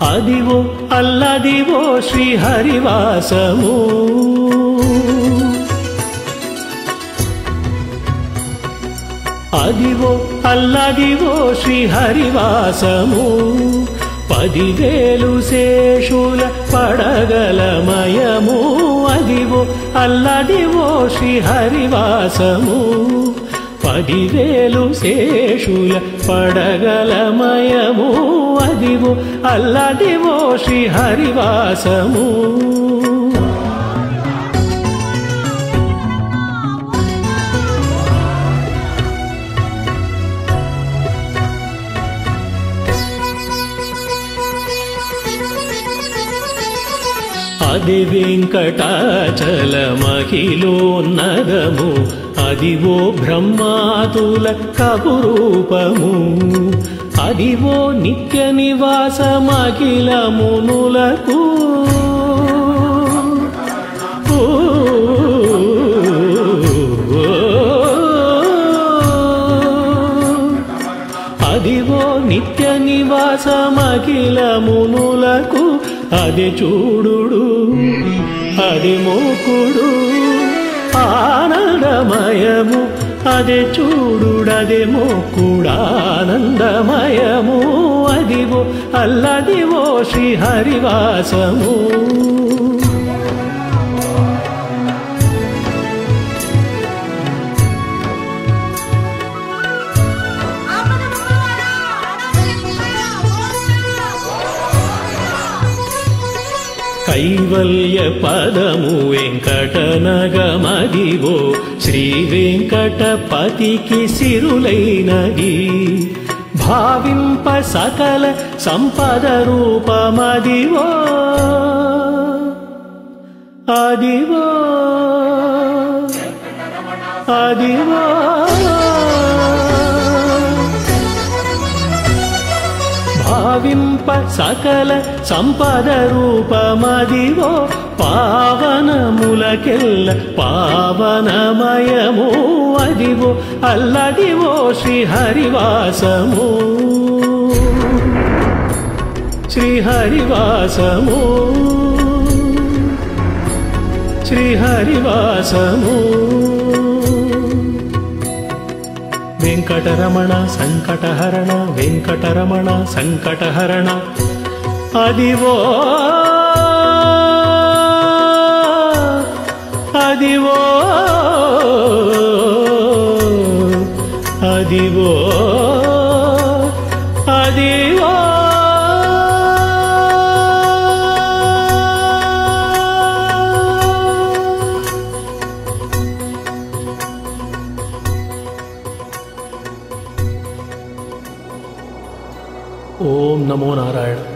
అదివో అల్లదివో శ్రీహరివాసము అదివో అల్లదివో శ్రీహరివాసము పదివేలు శేషుల పడగలమయము అదివో అల్లదివో శ్రీహరివాసము పదివేలు శేషుల పడగలమయము అదివో అల్లదివో శ్రీహరివాసము అది వెంకటాచల మహిళోన్నదము అదివో బ్రహ్మాతుల కపురూపము అదివో నిత్య నివాసమఖిల మునులకు ఊ, అదివో నిత్య నివాసమఖిల మునులకు అది చూడుడు అది మోకుడు ఆనందమయము అది చూడుడది మోకుడానందమయము అదివో అల్లదివో శ్రీహరివాసము కైవల్య పదము వెంకటనగమదివో శ్రీ వెంకటపతికి సిరులైనది భావింప సకల సంపద రూపమదివో అదివో అదివో భావింప సకల సంపద రూపమదివో పావనములకెల్ల పావనమయము అదివో అల్లదివో శ్రీహరివాసము శ్రీహరివాసము శ్రీహరివాసము వెంకటరమణ సంకటహరణ వెంకటరమణ సంకటహరణ అదివో అదివో అదివో అదివో ఓం నమో నారాయణ